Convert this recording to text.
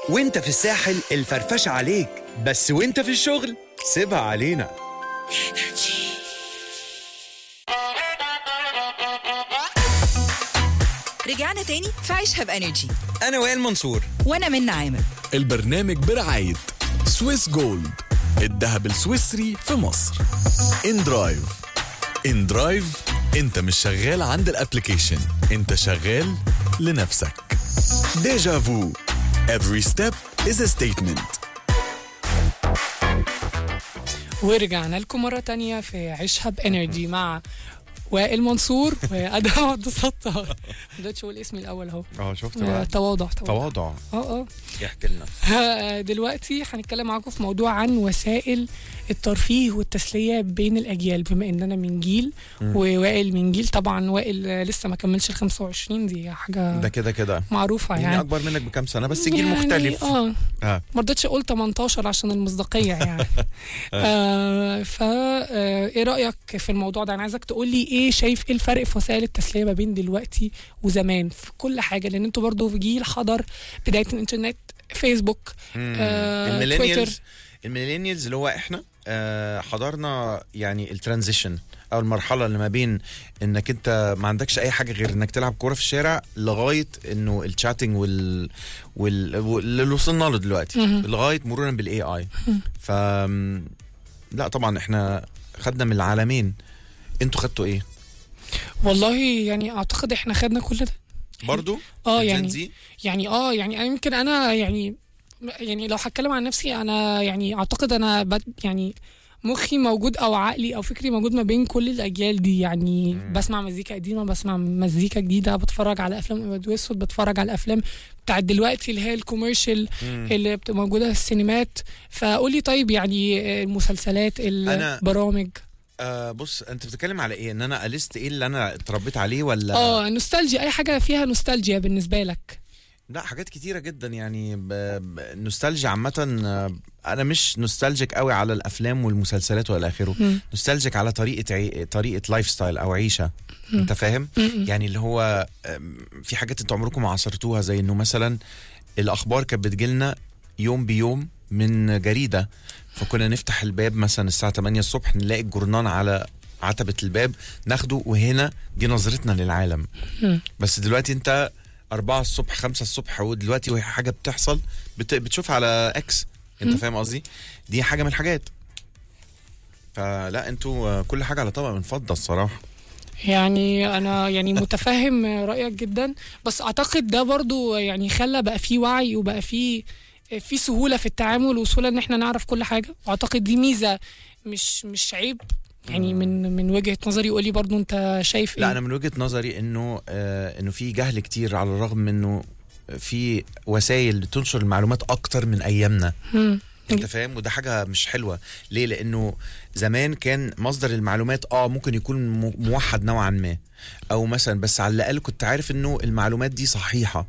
وانت في الساحل الفرفشة عليك بس وانت في الشغل سيبها علينا رجعنا تاني في عيشها بانرجي انا وائل منصور وانا من عامر البرنامج برعاية سويس جولد الذهب السويسري في مصر ان درايف ان درايف انت مش شغال عند الابليكيشن انت شغال لنفسك ديجا فو every step is a statement ورجعنا لكم مرة تانية في عيشها بانرجي مع وائل منصور وادهم عبد الستار ما قدرتش اقول اسمي الاول اهو اه شفت آه، تواضع تواضع تواضع اه احكي لنا اه دلوقتي هنتكلم معاكم في موضوع عن وسائل الترفيه والتسلية بين الأجيال بما إن أنا من جيل ووائل من جيل طبعا وائل آه، لسه ما كملش ال 25 دي حاجة ده كده كده معروفة يعني يعني اكبر منك بكام سنه بس جيل يعني مختلف اه اه ما رضيتش اقول 18 عشان المصداقيه يعني آه فا آه ايه رايك في الموضوع ده انا عايزك تقول لي ايه شايف ايه الفرق في وسائل التسليه ما بين دلوقتي وزمان في كل حاجه لان انتوا برضو في جيل حضر بدايه الانترنت فيسبوك آه تويتر الميلينيالز الميلينيالز اللي هو احنا آه حضرنا يعني الترانزيشن او المرحله اللي ما بين انك انت ما عندكش اي حاجه غير انك تلعب كوره في الشارع لغايه انه الشاتنج وال وال واللي وصلنا له دلوقتي لغايه مرورا بالاي اي ف لا طبعا احنا خدنا من العالمين انتوا خدتوا ايه والله يعني اعتقد احنا خدنا كل ده برضو اه الجين يعني زي؟ يعني اه يعني أنا يمكن انا يعني يعني لو هتكلم عن نفسي انا يعني اعتقد انا بد يعني مخي موجود او عقلي او فكري موجود ما بين كل الاجيال دي يعني بسمع مزيكا قديمه بسمع مزيكا جديده بتفرج على افلام ابيض واسود بتفرج على الافلام بتاعت دلوقتي اللي هي الكوميرشال اللي بتبقى موجوده في السينمات فقولي طيب يعني المسلسلات البرامج آه بص انت بتتكلم على ايه ان انا قلست ايه اللي انا اتربيت عليه ولا اه نوستالجيا اي حاجه فيها نوستالجيا بالنسبه لك لا حاجات كتيرة جدا يعني ب... ب... النوستالجيا عامة آه، أنا مش نوستالجيك قوي على الأفلام والمسلسلات وإلى آخره نوستالجيك على طريقة عي... طريقة لايف ستايل أو عيشة أنت فاهم؟ يعني اللي هو آم، في حاجات أنتوا عمركم ما عصرتوها زي إنه مثلا الأخبار كانت بتجيلنا يوم بيوم من جريدة فكنا نفتح الباب مثلا الساعة 8 الصبح نلاقي الجورنان على عتبة الباب ناخده وهنا دي نظرتنا للعالم بس دلوقتي انت أربعة الصبح خمسة الصبح ودلوقتي وهي حاجة بتحصل بت... بتشوف على اكس انت فاهم قصدي دي حاجة من الحاجات فلا انتوا آه، كل حاجة على طبق من فضة الصراحة يعني انا يعني متفهم رايك جدا بس اعتقد ده برضو يعني خلى بقى فيه وعي وبقى فيه في سهوله في التعامل وسهوله ان احنا نعرف كل حاجه واعتقد دي ميزه مش مش عيب يعني من من وجهه نظري قولي برضو انت شايف ايه لا انا من وجهة نظري انه آه انه في جهل كتير على الرغم من انه في وسائل بتنشر المعلومات اكتر من ايامنا مم. انت فاهم وده حاجه مش حلوه ليه لانه زمان كان مصدر المعلومات اه ممكن يكون م- موحد نوعا ما او مثلا بس على الاقل كنت عارف انه المعلومات دي صحيحه